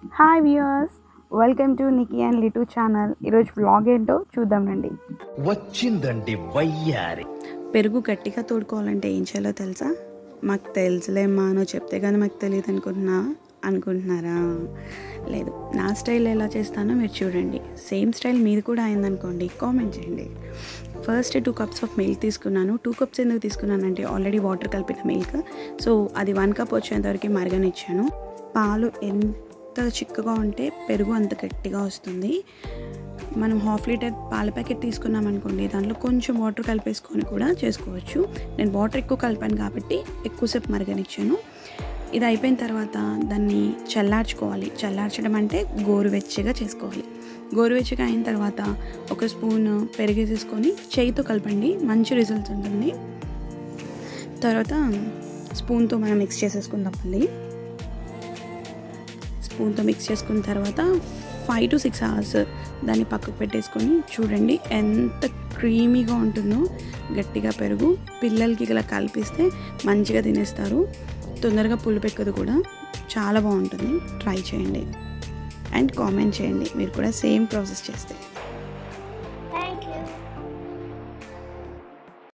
hi viewers welcome to Niki and Litu channel ఈరోజు vlog ఏంటో చూద్దాం రండి వచ్చిందండి వయ్యారి పెరుగు గట్టిగా తోడుకోవాలంటే ఏం చేయాలో తెలుసా మాకు తెలుసులేమ్మా నువ్వు చెప్తే కానీ మాకు తెలియదు అనుకుంటున్నా అనుకుంటున్నారా లేదు నా స్టైల్ ఎలా చేస్తానో మీరు చూడండి సేమ్ స్టైల్ మీది కూడా అయిందనుకోండి కామెంట్ చేయండి first two cups of milk తీసుకున్నాను టూ కప్స్ ఎందుకు తీసుకున్నానంటే ఆల్రెడీ వాటర్ కలిపిన మిల్క్ సో అది వన్ కప్ వచ్చేంతవరకు మరగనిచ్చాను పాలు ఎంత చిక్కగా ఉంటే పెరుగు అంత గట్టిగా వస్తుంది మనం హాఫ్ లీటర్ పాల ప్యాకెట్ తీసుకున్నాం అనుకోండి దాంట్లో కొంచెం వాటర్ కలిపేసుకొని కూడా చేసుకోవచ్చు నేను వాటర్ ఎక్కువ కలిపాను కాబట్టి ఎక్కువసేపు మరగనిచ్చాను ఇది అయిపోయిన తర్వాత దాన్ని చల్లార్చుకోవాలి చల్లార్చడం అంటే గోరువెచ్చగా చేసుకోవాలి గోరువెచ్చగా అయిన తర్వాత ఒక స్పూన్ పెరిగేసేసుకొని చేయితో కలపండి మంచి రిజల్ట్స్ ఉంటుంది తర్వాత స్పూన్తో మనం మిక్స్ చేసేసుకుందాం మళ్ళీ స్పూన్తో మిక్స్ చేసుకున్న తర్వాత ఫైవ్ టు సిక్స్ అవర్స్ దాన్ని పక్కకు పెట్టేసుకొని చూడండి ఎంత క్రీమీగా ఉంటుందో గట్టిగా పెరుగు పిల్లలకి ఇలా కలిపిస్తే మంచిగా తినేస్తారు తొందరగా పులుపెక్కదు కూడా చాలా బాగుంటుంది ట్రై చేయండి అండ్ కామెంట్ చేయండి మీరు కూడా సేమ్ ప్రాసెస్ చేస్తే